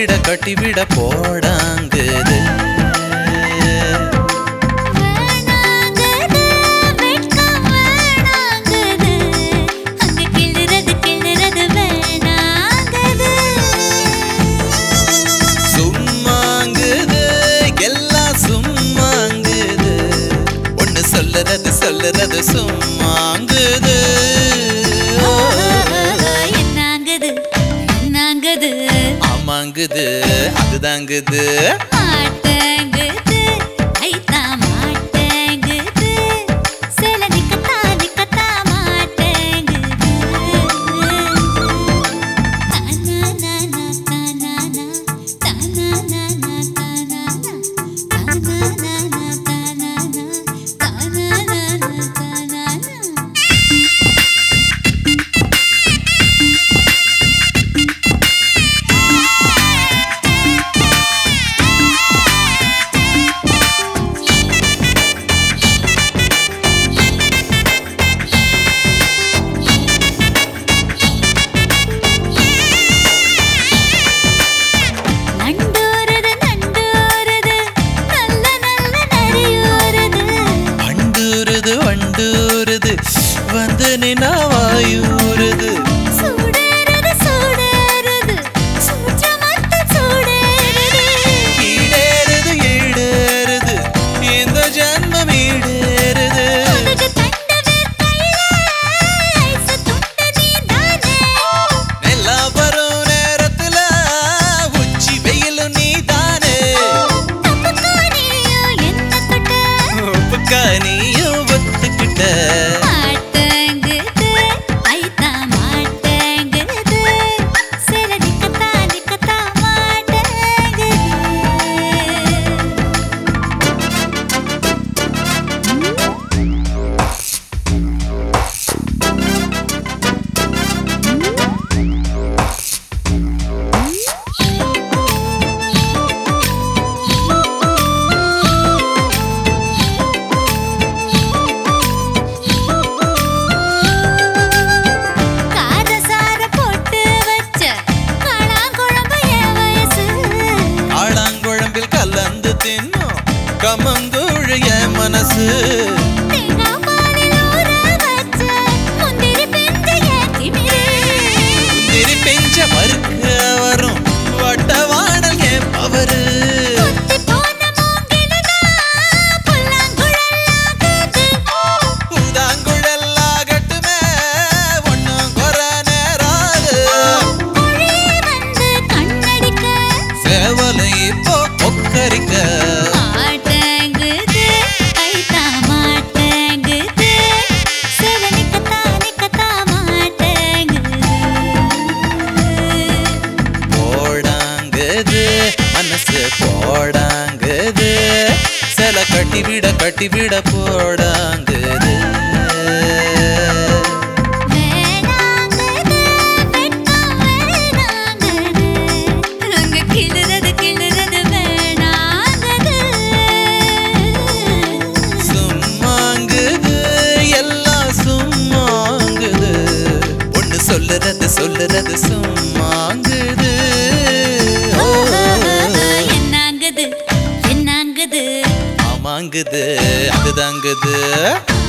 கட்டிவிட கட்டிவிட போடாங்குது வேணாங்குது, வெட்கம் வேணாங்குது. அங்க கிள்ளுறது, கிள்ளுறது வேணாங்குது. சும்மாங்குது எல்லாம் சும்மாங்குது ஒண்ணு சொல்லுறது சொல்லுறது சும்மாங்குது என்னாங்குது, என்னாங்குது, ஆமாங்குது அதுதாங்குது மாட்டேங்குது, ஐத்தா மாட்டேங்குது. சில நிக்கத்தா, நிக்கத்தா மாட்டேங்குது. தானானானா, தானானா, தானானானா, தானானா, தானானானா, தானானா, தானானானா, தானானா. நண்டூருது நண்டூருது நல்ல நல்ல நரியூருது வண்டூருது வண்டூருது வந்து நின்னா வாயூருது சூடேறுது சூடேறுது சூற்றமத்த சூடேறுது ஈடேறுது ஈடேறுது இந்த ஜன்மம் ஈடேறுது உனக்கு தண்ட வேர்க்கையில ஐசு துண்ட நீதானே எல்லா வரும் நேரத்துல உச்சி வெயிலும் நீதானே தப்புக்கா நீயும் என்ன தொட்ட உப்புக்கா நீயும் ஒத்துக்கிட்ட மாட்டேங்குது ஐத்தா மாட்டேங்குது சில நிக்கத்தா நிக்கத்தா மாட்டேங்குது காரசார போட்டு வச்ச காளாங்குழம்பு என் வயசு ஆளாங்குழம்பில் கலந்து தின்னும் கமங்கூழ் என் மனசு தேங்காய் பாலில் ஊற வச்ச முந்திரி பிஞ்சு என் திமிரு திரி பெஞ்ச மறுக்க வரும் வட்டவாடல் என் பவரு கொத்தி போன மூங்கிலுதான் புல்லாங்குழலாகுது. பூதாங்குழலாகட்டுமே ஒண்ணும் குற நேராது மொழியே வந்து கண்ணடிக்க சேவலை இப்போ கொக்கரிக்க மாட்டேங்குது, கைத்தா மாட்டேங்குது. சில நிக்கத்தா, நிக்கத்தா மாட்டேங்குது. போடாங்குது மனசு போடாங்குது சில கட்டிவிட கட்டிவிட போடாங்குது வேணாங்குது, வெட்கம் வேணாங்குது. அங்க கிள்ளுறது, கிள்ளுறது வேணாங்குது. சும்மாங்குது எல்லாம் சும்மாங்குது ஒண்ணு சொல்லுறது சொல்லுறது சும்மாங்குது ஓ, என்னாங்குது, என்னாங்குது, ஆமாங்குது அதுதாங்குது